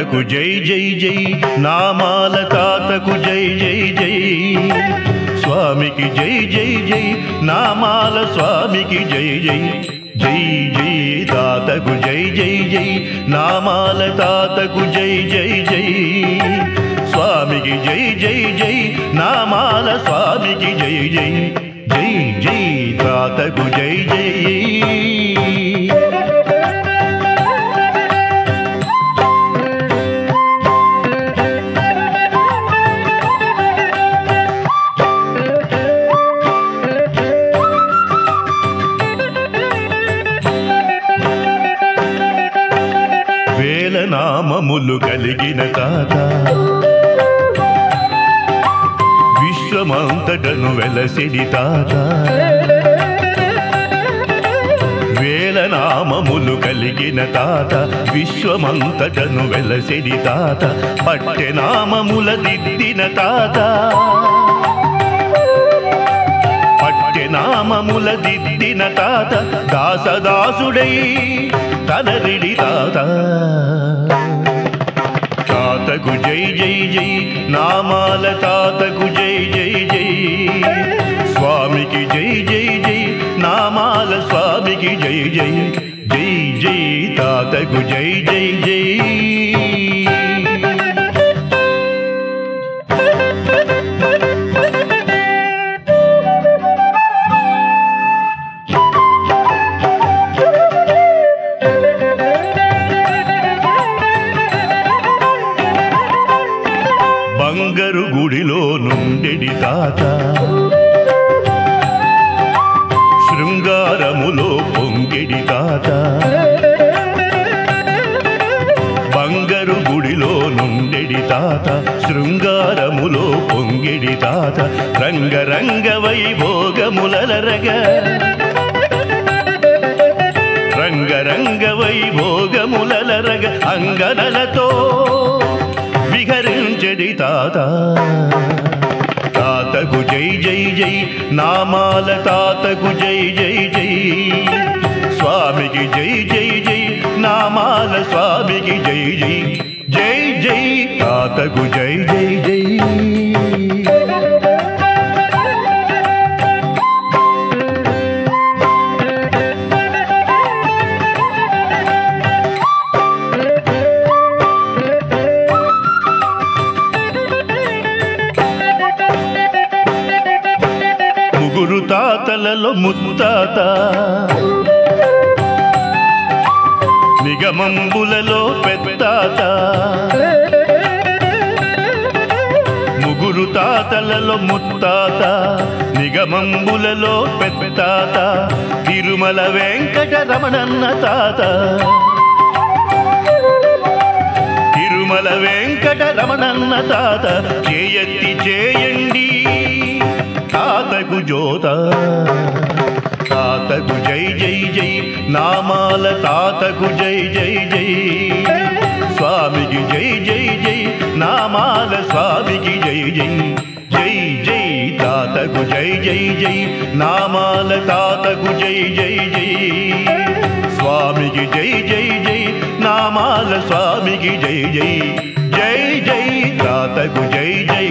తాతకు జై జై జై నామాల తాతకు జై జై జై స్వామికి జై జై జై నామాల స్వామికి జై జై జై జై తాతకు జై జై జై నామాల తాతకు జై జై జై స్వామికి జై జై జై నామాల స్వామికి జై జై జై జై తాతకు జై జై వేల నామములు కలిగిన తాత విశ్వమంతటను వెలసిడి తాత వేల నామములు కలిగిన తాత విశ్వమంతటను వెలసిడి తాత పట్టె నామముల దిద్దిన తాత పట్టె నామముల దిద్దిన తాత దాసదాసుడై తనరిడి తాత తాతకు జై జై జై నామాల తాతకు జై జై జై స్వామికి జై జై జై నామాల స్వామికి జై జై జై జై తాతకు జై జై జై బంగరు గుడిలో నుండెడి తాత శృంగారములో పొంగెడి తాత బంగరు గుడిలో నుండెడి తాత శృంగారములో పొంగెడి తాత రంగరంగ వైభోగములరగ రంగరంగ వైభోగములరగ అంగనలతో విహరించడి తాత తాతకు జై జై జై నామాల తాతకు జై జై జై స్వామికి జై జై జై నామాల స్వామికి జై జై జై జై తాతకు జై జై జై ముగ్గురు తాతలలో ముత్తాత నిగమంబులలో పెద్దాత ముగ్గురు తాతలలో ముత్తాత నిగమంబులలో పెద్దాత తిరుమల వెంకటరమణన్న తాత తిరుమల వెంకటరమణన్న తాత చేయత్తి చేయండి తాతకు జోత తాతకు జై జై జై నామాల తాతకు జై జై జై స్వామికి జై జై జై నామాల స్వామికి జై జై జై జై తాతకు జై జై జై నామాల తాతకు జై జై జై స్వామికి జై జై జై నామాల స్వామికి జై జై జై జై తాతకు జై జై